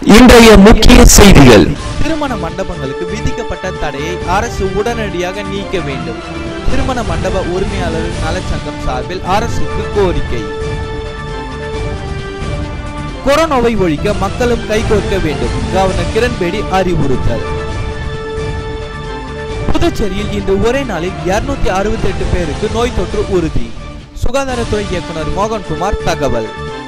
இன்றைய முக்கிய செய்திகள் திருமண மண்டபங்களுக்கு விதிக்கப்பட்ட தடையை அரசு உடனடியாக நீக்க வேண்டும் திருமண மண்டப உரிமையாளர் நலச்சங்கம் சார்பில் அரசுக்கு கோரிக்கை கொரோனாவை ஒழிக்க மக்களும் கைகோர்க்க வேண்டும் கவர்னர் கிரண்பேடி அறிவுறுத்தல் புதுச்சேரியில் இன்று ஒரே நாளில் 268 அறுபத்தி எட்டு பேருக்கு நோய் தொற்று உறுதி சுகாதாரத்துறை இயக்குனர் மோகன்குமார் தகவல்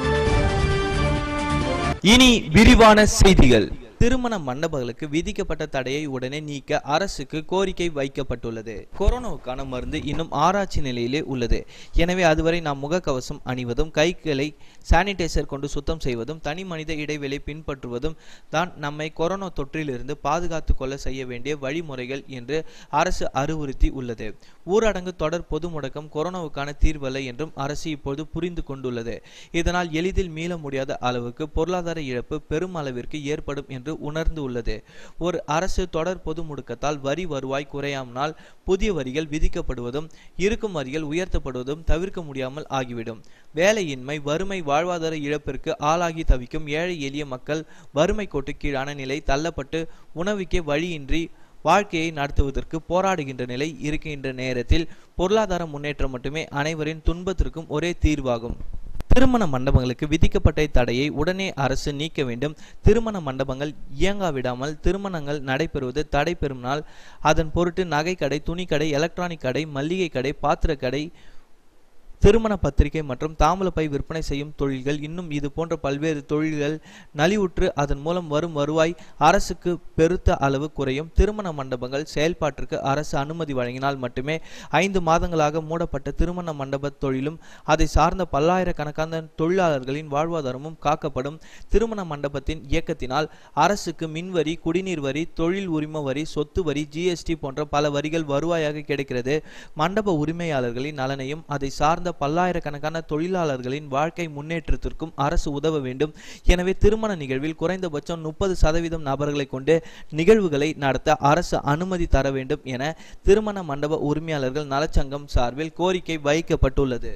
இனி விரிவான செய்திகள் திருமண மண்டபங்களுக்கு விதிக்கப்பட்ட தடையை உடனே நீக்க அரசுக்கு கோரிக்கை வைக்கப்பட்டுள்ளது கொரோனாவுக்கான மருந்து இன்னும் ஆராய்ச்சி நிலையிலே உள்ளது எனவே அதுவரை நாம் முகக்கவசம் அணிவதும் கைகளை சானிடைசர் கொண்டு சுத்தம் செய்வதும் தனி மனித இடைவெளி பின்பற்றுவதும் தான் நம்மை கொரோனா தொற்றிலிருந்து பாதுகாத்து கொள்ள செய்ய வேண்டிய வழிமுறைகள் என்று அரசு அறிவுறுத்தி உள்ளது ஊரடங்கு தொடர் பொது முடக்கம் கொரோனாவுக்கான தீர்வல்ல என்றும் அரசு இப்போது புரிந்து கொண்டுள்ளது இதனால் எளிதில் மீள முடியாத அளவுக்கு பொருளாதார இழப்பு பெரும் அளவிற்கு ஏற்படும் என்று உணர்ந்து உள்ளது ஒரு அரசு தொடர் பொது முடக்கத்தால் வரி வருவாய் குறையாமல் புதிய வரிகள் விதிக்கப்படுவதும் இருக்கும் வரிகள் உயர்த்தப்படுவதும் தவிர்க்க முடியாமல் ஆகிவிடும் வேலையின்மை வறுமை வாழ்வாதார இழப்பிற்கு ஆளாகி தவிக்கும் ஏழை எளிய மக்கள் வறுமை கோட்டு கீழான நிலை தள்ளப்பட்டு உணவுக்கே வழியின்றி வாழ்க்கையை நடத்துவதற்கு போராடுகின்ற நிலை இருக்கின்ற நேரத்தில் பொருளாதார முன்னேற்றம் மட்டுமே அனைவரின் துன்பத்திற்கும் ஒரே தீர்வாகும் திருமண மண்டபங்களுக்கு விதிக்கப்பட்ட தடையை உடனே அரசு நீக்க வேண்டும் திருமண மண்டபங்கள் இயங்காவிடாமல் திருமணங்கள் நடைபெறுவது தடை பெறும் அதன் பொருட்டு நகைக்கடை துணிக்கடை எலக்ட்ரானிக் கடை மல்லிகை கடை பாத்திரக்கடை திருமண பத்திரிகை மற்றும் தாம்பலப்பை விற்பனை செய்யும் தொழில்கள் இன்னும் இது போன்ற பல்வேறு தொழில்கள் நலிவுற்று அதன் மூலம் வரும் வருவாய் அரசுக்கு பெருத்த அளவு குறையும் திருமண மண்டபங்கள் செயல்பாட்டிற்கு அரசு அனுமதி வழங்கினால் மட்டுமே ஐந்து மாதங்களாக மூடப்பட்ட திருமண மண்டப தொழிலும் அதை சார்ந்த பல்லாயிரக்கணக்கான தொழிலாளர்களின் வாழ்வாதாரமும் காக்கப்படும் திருமண மண்டபத்தின் இயக்கத்தினால் அரசுக்கு மின்வரி குடிநீர் வரி தொழில் உரிம வரி சொத்து வரி ஜிஎஸ்டி போன்ற பல வரிகள் வருவாயாக கிடைக்கிறது மண்டப உரிமையாளர்களின் நலனையும் அதை சார்ந்த பல்லாயிரக்கணக்கான தொழிலாளர்களின் வாழ்க்கை முன்னேற்றத்திற்கும் அரசு உதவ வேண்டும் எனவே திருமண நிகழ்வில் குறைந்தபட்சம் முப்பது சதவீதம் நபர்களை கொண்டு நிகழ்வுகளை நடத்த அரசு அனுமதி தர வேண்டும் என திருமண மண்டப உரிமையாளர்கள் நலச்சங்கம் சார்பில் கோரிக்கை வைக்கப்பட்டுள்ளது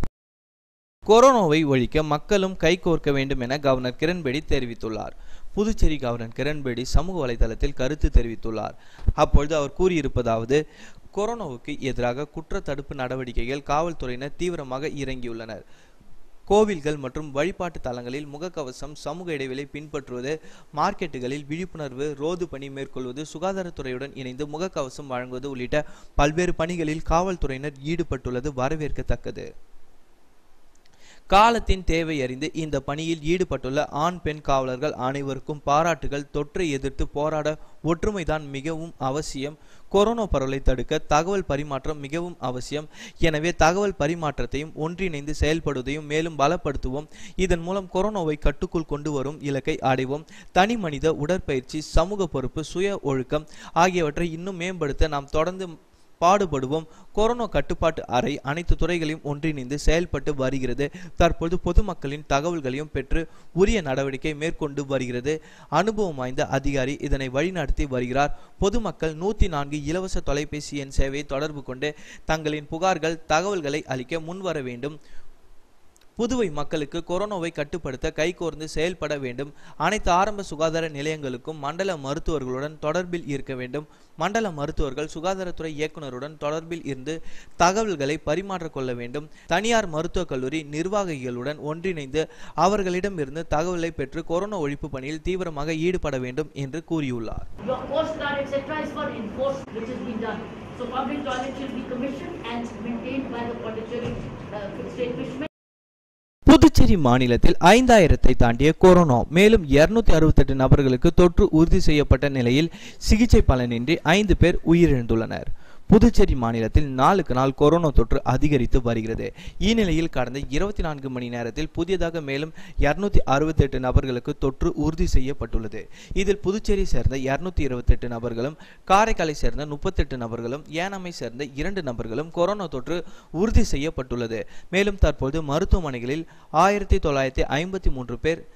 கொரோனாவை ஒழிக்க மக்களும் கைகோர்க்க வேண்டும் என கவர்னர் கிரண்பேடி தெரிவித்துள்ளார் புதுச்சேரி கவர்னர் கிரண்பேடி சமூக வலைதளத்தில் கருத்து தெரிவித்துள்ளார் அப்பொழுது அவர் கூறியிருப்பதாவது கொரோனாவுக்கு எதிராக குற்ற தடுப்பு நடவடிக்கைகள் காவல்துறையினர் தீவிரமாக இறங்கியுள்ளனர் கோவில்கள் மற்றும் வழிபாட்டு தலங்களில் முகக்கவசம் சமூக இடைவெளி பின்பற்றுவது மார்க்கெட்டுகளில் விழிப்புணர்வு ரோது பணி மேற்கொள்வது சுகாதாரத்துறையுடன் இணைந்து முகக்கவசம் வழங்குவது உள்ளிட்ட பல்வேறு பணிகளில் காவல்துறையினர் ஈடுபட்டுள்ளது வரவேற்கத்தக்கது காலத்தின் தேவை அறிந்து இந்த பணியில் ஈடுபட்டுள்ள ஆண் பெண் காவலர்கள் அனைவருக்கும் பாராட்டுகள் தொற்றை எதிர்த்து போராட ஒற்றுமைதான் மிகவும் அவசியம் கொரோனா பரவலை தடுக்க தகவல் பரிமாற்றம் மிகவும் அவசியம் எனவே தகவல் பரிமாற்றத்தையும் ஒன்றிணைந்து செயல்படுவதையும் மேலும் பலப்படுத்துவோம் இதன் மூலம் கொரோனாவை கட்டுக்குள் கொண்டு வரும் இலக்கை அடைவோம் தனி மனித உடற்பயிற்சி சமூக பொறுப்பு சுய ஒழுக்கம் ஆகியவற்றை இன்னும் மேம்படுத்த நாம் தொடர்ந்து பாடுபடுவோம் கொரோனா கட்டுப்பாட்டு அறை அனைத்து துறைகளையும் ஒன்றிணைந்து செயல்பட்டு வருகிறது தற்போது பொதுமக்களின் தகவல்களையும் பெற்று உரிய நடவடிக்கை மேற்கொண்டு வருகிறது அனுபவம் வாய்ந்த அதிகாரி இதனை வழிநடத்தி வருகிறார் பொதுமக்கள் நூற்றி நான்கு இலவச தொலைபேசி எண் சேவையை தொடர்பு கொண்டு தங்களின் புகார்கள் தகவல்களை அளிக்க முன்வர வேண்டும் புதுவை மக்களுக்கு கொரோனாவை கட்டுப்படுத்த கைகோர்ந்து செயல்பட வேண்டும் அனைத்து ஆரம்ப சுகாதார நிலையங்களுக்கும் மண்டல மருத்துவர்களுடன் தொடர்பில் இருக்க வேண்டும் மண்டல மருத்துவர்கள் சுகாதாரத்துறை இயக்குநருடன் தொடர்பில் இருந்து தகவல்களை பரிமாறிக் கொள்ள வேண்டும் தனியார் மருத்துவக் கல்லூரி நிர்வாகிகளுடன் ஒன்றிணைந்து அவர்களிடமிருந்து தகவலை பெற்று கொரோனா ஒழிப்பு பணியில் தீவிரமாக ஈடுபட வேண்டும் என்று கூறியுள்ளார் Your coast guard, etc., is for enforcement, which has been done. So public toilets should be commissioned and maintained by the Pondicherry uh, State Fishermen. Puducherry மாநிலத்தில் ஐந்தாயிரத்தை தாண்டிய கொரோனா மேலும் இருநூத்தி அறுபத்தெட்டு நபர்களுக்கு தொற்று உறுதி செய்யப்பட்ட நிலையில் சிகிச்சை பலனின்றி ஐந்து பேர் உயிரிழந்துள்ளனர் புதுச்சேரி மாநிலத்தில் நாளுக்கு நாள் கொரோனா தொற்று அதிகரித்து வருகிறது இந்நிலையில் கடந்த இருபத்தி நான்கு மணி நேரத்தில் புதியதாக மேலும் இருநூத்தி அறுபத்தெட்டு நபர்களுக்கு தொற்று உறுதி செய்யப்பட்டுள்ளது இதில் புதுச்சேரி சேர்ந்த இருநூத்தி இருபத்தெட்டு நபர்களும் காரைக்காலை சேர்ந்த முப்பத்தெட்டு நபர்களும் ஏனாமை சேர்ந்த இரண்டு நபர்களும் கொரோனா தொற்று உறுதி செய்யப்பட்டுள்ளது மேலும் தற்போது மருத்துவமனைகளில் ஆயிரத்தி தொள்ளாயிரத்தி ஐம்பத்தி மூன்று பேர்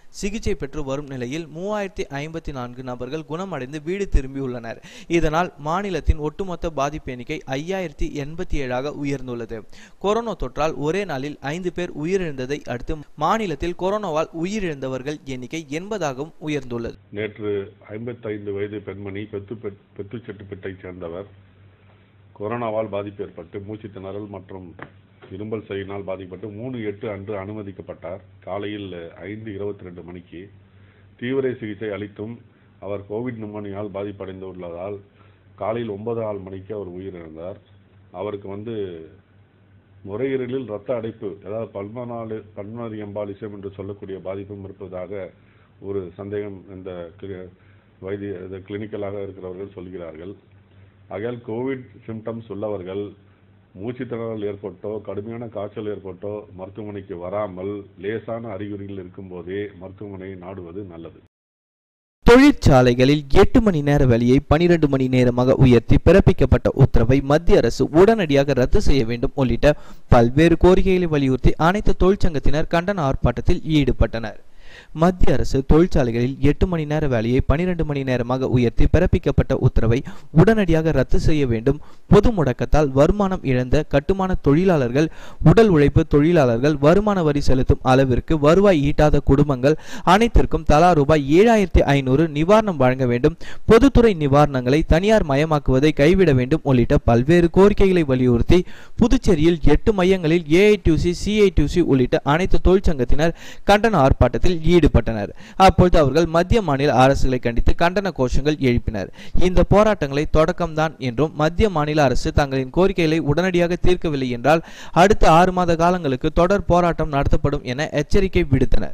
சிகிச்சை பெற்று வரும் நிலையில் மூவாயிரத்தி ஐம்பத்தி நான்கு நபர்கள் குணமடைந்து வீடு திரும்பியுள்ளனர் இதனால் மாநிலத்தின் ஒட்டுமொத்த பாதிப்பு எண்ணிக்கை ஐயாயிரத்தி எண்பத்தி ஏழாக உயர்ந்துள்ளது கொரோனா தொற்றால் ஒரே நாளில் ஐந்து பேர் உயிரிழந்ததை அடுத்து மாநிலத்தில் கொரோனாவால் உயிரிழந்தவர்கள் எண்ணிக்கை எண்பதாகவும் உயர்ந்துள்ளது நேற்று ஐம்பத்தைந்து வயது பெண்மணி பெத்து பெத்துச்செட்டுப்பேட்டைச் சேர்ந்தவர் கொரோனாவால் பாதிப்பு ஏற்பட்டு மூச்சுத் திணறல் மற்றும் இரும்பல் சளியினால் பாதிக்கப்பட்டு மூணு எட்டு அன்று அனுமதிக்கப்பட்டார் காலையில் ஐந்து இருபத்தி ரெண்டு மணிக்கு தீவிர சிகிச்சை அளித்தும் அவர் கோவிட் நிமோனியால் பாதிப்படைந்துள்ளதால் காலையில் ஒன்பது ஆறு மணிக்கு அவர் உயிரிழந்தார் அவருக்கு வந்து நுரையீரலில் இரத்த அடைப்பு அதாவது பல்மனாலு பல்மனரி எம்பாலிசம் என்று சொல்லக்கூடிய பாதிப்பும் இருப்பதாக ஒரு சந்தேகம் இந்த கிளி- வைத்திய இது கிளினிக்கலாக இருக்கிறவர்கள் சொல்கிறார்கள் ஆகையால் கோவிட் சிம்டம்ஸ் உள்ளவர்கள் மூச்சுத் திணறல் ஏற்பட்டோ கடுமையான காய்ச்சல் ஏற்பட்டோ மருத்துவமனைக்கு வராமல் லேசான அறிகுறிகள் இருக்கும்போதே மருத்துவமனையை நாடுவது நல்லது தொழிற்சாலைகளில் எட்டு மணி நேர வேலையை பனிரெண்டு மணி நேரமாக உயர்த்தி பிறப்பிக்கப்பட்ட உத்தரவை மத்திய அரசு உடனடியாக ரத்து செய்ய வேண்டும் உள்ளிட்ட பல்வேறு கோரிக்கைகளை வலியுறுத்தி அனைத்து தொழிற்சங்கத்தினர் கண்டன ஆர்ப்பாட்டத்தில் ஈடுபட்டனர் மத்திய அரசு தொழிற்சாலைகளில் எட்டு மணி நேர வேலையை பனிரெண்டு மணி நேரமாக உயர்த்தி பிறப்பிக்கப்பட்ட உத்தரவை உடனடியாக ரத்து செய்ய வேண்டும் பொது முடக்கத்தால் வருமானம் இழந்த கட்டுமான தொழிலாளர்கள் உடல் உழைப்பு தொழிலாளர்கள் வருமான வரி செலுத்தும் அளவிற்கு வருவாய் ஈட்டாத குடும்பங்கள் அனைத்திற்கும் தலா ரூபாய் ஏழாயிரத்தி ஐநூறு நிவாரணம் வழங்க வேண்டும் பொதுத்துறை நிவாரணங்களை தனியார் மயமாக்குவதை கைவிட வேண்டும் உள்ளிட்ட பல்வேறு கோரிக்கைகளை வலியுறுத்தி புதுச்சேரியில் எட்டு மையங்களில் ஏஐடியூசி சிஐடியூசி உள்ளிட்ட அனைத்து தொழிற்சங்கத்தினர் கண்டன ஆர்ப்பாட்டத்தில் ஈடுபட்டனர் அப்பொழுது அவர்கள் மத்திய மாநில அரசுகளை கண்டித்து கண்டன கோஷங்கள் எழுப்பினர் இந்த போராட்டங்களை தொடக்கம்தான் என்றும் மத்திய மாநில அரசு தங்களின் கோரிக்கைகளை உடனடியாக தீர்க்கவில்லை என்றால் அடுத்த ஆறு மாத காலங்களுக்கு தொடர் போராட்டம் நடத்தப்படும் என எச்சரிக்கை விடுத்தனர்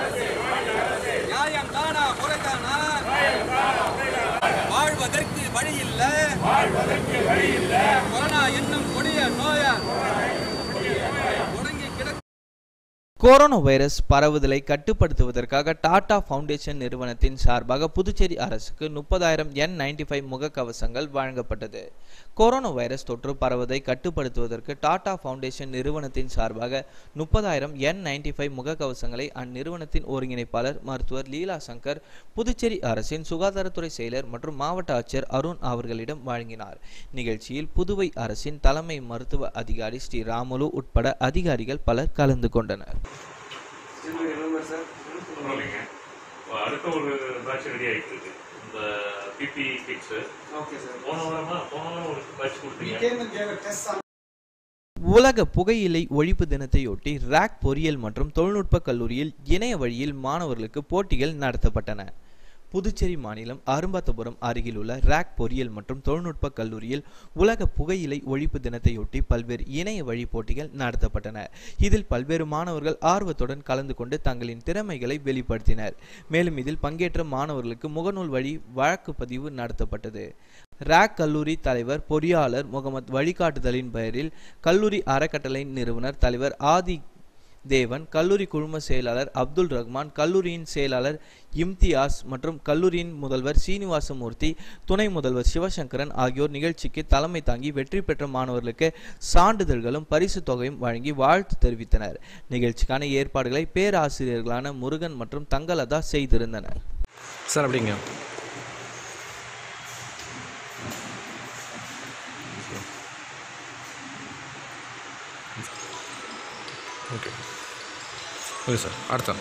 நியாயம் தானா முறைதானா வாழ்வதற்கு வழி இல்ல கொரோனா என்னும் கொடிய நோயா முடங்கி கிடக்கும் கொரோனா வைரஸ் பரவுதலை கட்டுப்படுத்துவதற்காக டாடா ஃபவுண்டேஷன் நிறுவனத்தின் சார்பாக புதுச்சேரி அரசுக்கு முப்பதாயிரம் என் நைன்டி ஃபைவ் முகக்கவசங்கள் வழங்கப்பட்டது கொரோனா வைரஸ் தொற்று பரவுவதை கட்டுப்படுத்துவதற்கு டாடா ஃபவுண்டேஷன் நிறுவனத்தின் சார்பாக முப்பதாயிரம் என் நைன்டி ஃபைவ் முகக்கவசங்களை அந்நிறுவனத்தின் ஒருங்கிணைப்பாளர் மருத்துவர் லீலா சங்கர் புதுச்சேரி அரசின் சுகாதாரத்துறை செயலர் மற்றும் மாவட்ட ஆட்சியர் அருண் அவர்களிடம் வழங்கினார் நிகழ்ச்சியில் புதுவை அரசின் தலைமை மருத்துவ அதிகாரி ஸ்ரீ ராமுலு உட்பட அதிகாரிகள் பலர் கலந்து கொண்டனர் பரவாயில்லைங்க இப்போ அடுத்த ஒரு பேட்ச் ரெடி ஆகிட்டு இருக்கு இந்த பிபி கிட்ஸ் போன வாரமா போன வாரம் ஒரு பேட்ச் கொடுத்தீங்க உலக புகையிலை ஒழிப்பு தினத்தையொட்டி ராக் பொறியியல் மற்றும் தொழில்நுட்ப கல்லூரியில் இணைய வழியில் மாணவர்களுக்கு போட்டிகள் நடத்தப்பட்டன புதுச்சேரி மாநிலம் அரும்பாத்தபுரம் அருகிலுள்ள ராக் பொறியியல் மற்றும் தொழில்நுட்ப கல்லூரியில் உலக புகையிலை ஒழிப்பு தினத்தையொட்டி பல்வேறு இணைய வழி போட்டிகள் நடத்தப்பட்டன இதில் பல்வேறு மாணவர்கள் ஆர்வத்துடன் கலந்து கொண்டு தங்களின் திறமைகளை வெளிப்படுத்தினர் மேலும் இதில் பங்கேற்ற மாணவர்களுக்கு முகநூல் வழி வழக்கு பதிவு நடத்தப்பட்டது ராக் கல்லூரி தலைவர் பொறியாளர் முகமது வழிகாட்டுதலின் பெயரில் கல்லூரி அறக்கட்டளை நிறுவனர் தலைவர் ஆதி தேவன் கல்லூரி குழும செயலாளர் அப்துல் ரஹ்மான் கல்லூரியின் செயலாளர் இம்தியாஸ் மற்றும் கல்லூரியின் முதல்வர் சீனிவாசமூர்த்தி துணை முதல்வர் சிவசங்கரன் ஆகியோர் நிகழ்ச்சிக்கு தலைமை தாங்கி வெற்றி பெற்ற மாணவர்களுக்கு சான்றிதழ்களும் பரிசு தொகையும் வழங்கி வாழ்த்து தெரிவித்தனர் நிகழ்ச்சிக்கான ஏற்பாடுகளை பேராசிரியர்களான முருகன் மற்றும் தங்கலதா செய்திருந்தனர் சார் அப்படிங்க ஓகே ஓகே சார் அடுத்த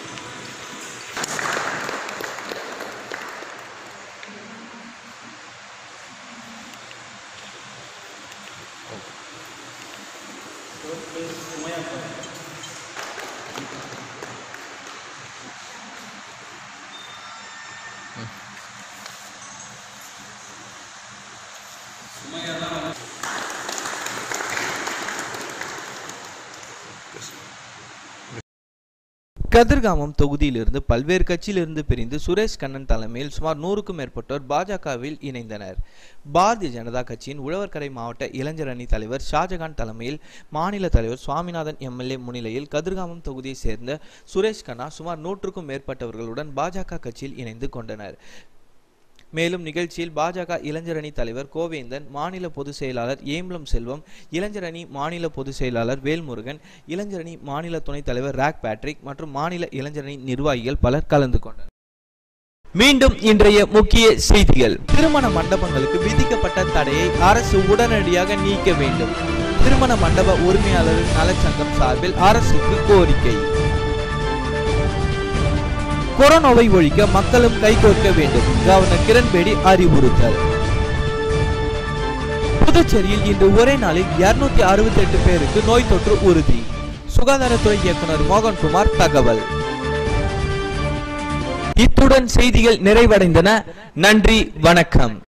கதிர்காமம் தொகுதியிலிருந்து பல்வேறு கட்சியிலிருந்து பிரிந்து சுரேஷ் கண்ணன் தலைமையில் சுமார் நூறுக்கும் மேற்பட்டோர் பாஜகவில் இணைந்தனர் பாரதிய ஜனதா கட்சியின் உழவர்கரை மாவட்ட இளைஞர் அணி தலைவர் ஷாஜகான் தலைமையில் மாநில தலைவர் சுவாமிநாதன் எம்எல்ஏ முன்னிலையில் கதிர்காமம் தொகுதியைச் சேர்ந்த சுரேஷ் கண்ணா சுமார் நூற்றுக்கும் மேற்பட்டவர்களுடன் பாஜக கட்சியில் இணைந்து கொண்டனர் மேலும் நிகழ்ச்சியில் பாஜக இளைஞரணி தலைவர் கோவேந்தன் மாநில பொதுச் செயலாளர் ஏம்பலம் செல்வம் இளைஞரணி மாநில பொதுச் செயலாளர் வேல்முருகன் இளைஞரணி மாநில துணைத் தலைவர் ராக் பேட்ரிக் மற்றும் மாநில இளைஞரணி நிர்வாகிகள் பலர் கலந்து கொண்டனர் மீண்டும் இன்றைய முக்கிய செய்திகள் திருமண மண்டபங்களுக்கு விதிக்கப்பட்ட தடையை அரசு உடனடியாக நீக்க வேண்டும் திருமண மண்டப உரிமையாளர்கள் நலச்சங்கம் சார்பில் அரசுக்கு கோரிக்கை கொரோனாவை ஒழிக்க மக்களும் கைகோர்க்க வேண்டும் கவர்னர் கிரண்பேடி அறிவுறுத்தல் புதுச்சேரியில் இன்று ஒரே நாளில் இருநூத்தி அறுபத்தி எட்டு பேருக்கு நோய் தொற்று உறுதி சுகாதாரத்துறை இயக்குனர் மோகன்குமார் தகவல் இத்துடன் செய்திகள் நிறைவடைந்தன நன்றி வணக்கம்